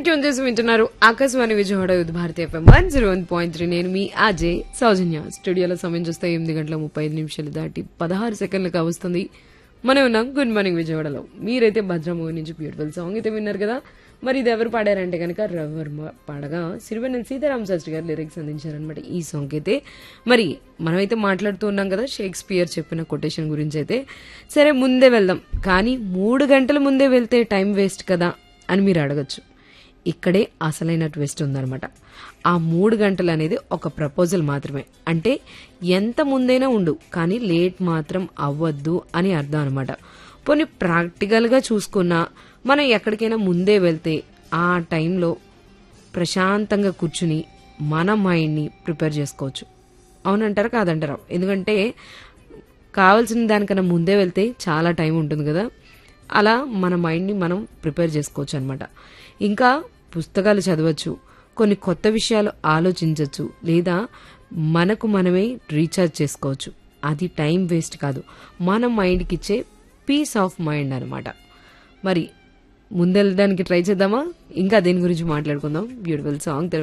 tune చేసి వింటున్నారు Akashvani Vijayawada youth Bharati FM one zero one point three నేను మీ అజయ్ సౌజన్య స్టూడియోలో సమయం చూస్తే ఎనిమిది గంటల ముప్పై ఐదు నిమిషాలు దాటి పదహారు సెకండ్లకు వస్తుంది మనం ఉన్నాం గుడ్ మార్నింగ్ విజయవాడలో మీరైతే భద్రమోహన్ నుంచి బ్యూటిఫుల్ సాంగ్ అయితే విన్నారు కదా మరి ఇది ఎవరు పాడారంటే కనుక రవివర్మ పాడగా సిరివెన్నెల సీతారామ శాస్త్రి గారు లిరిక్స్ అందించారనమాట ఈ సాంగ్ అయితే మరి మనమైతే మాట్లాడుతూ ఉన్నాం కదా షేక్స్పియర్ చెప్పిన కొటేషన్ గురించి అయితే సరే ముందే వెళ్దాం కానీ మూడు గంటల ముందే వెళ్తే టైం వేస్ట్ కదా అని మీరు అడగచ్చు ఇక్కడే అసలైన ట్విస్ట్ ఉందన్నమాట ఆ మూడు గంటలు అనేది ఒక ప్రపోజల్ మాత్రమే అంటే ఎంత ముందైనా ఉండు కానీ లేట్ మాత్రం అవ్వద్దు అని అర్థం అనమాట పోనీ ప్రాక్టికల్గా చూసుకున్నా మనం ఎక్కడికైనా ముందే వెళ్తే ఆ టైంలో ప్రశాంతంగా కూర్చుని మన మైండ్ని ప్రిపేర్ చేసుకోవచ్చు అవునంటారా కాదంటారా ఎందుకంటే కావాల్సిన దానికన్నా ముందే వెళ్తే చాలా టైం ఉంటుంది కదా అలా మన మైండ్ని మనం ప్రిపేర్ చేసుకోవచ్చు అనమాట ఇంకా పుస్తకాలు చదవచ్చు కొన్ని కొత్త విషయాలు ఆలోచించవచ్చు లేదా మనకు మనమే రీఛార్జ్ చేసుకోవచ్చు అది టైం వేస్ట్ కాదు మన మైండ్కి ఇచ్చే పీస్ ఆఫ్ మైండ్ అనమాట మరి ముందెళ్ళడానికి ట్రై చేద్దామా ఇంకా దేని గురించి మాట్లాడుకుందాం బ్యూటిఫుల్ సాంగ్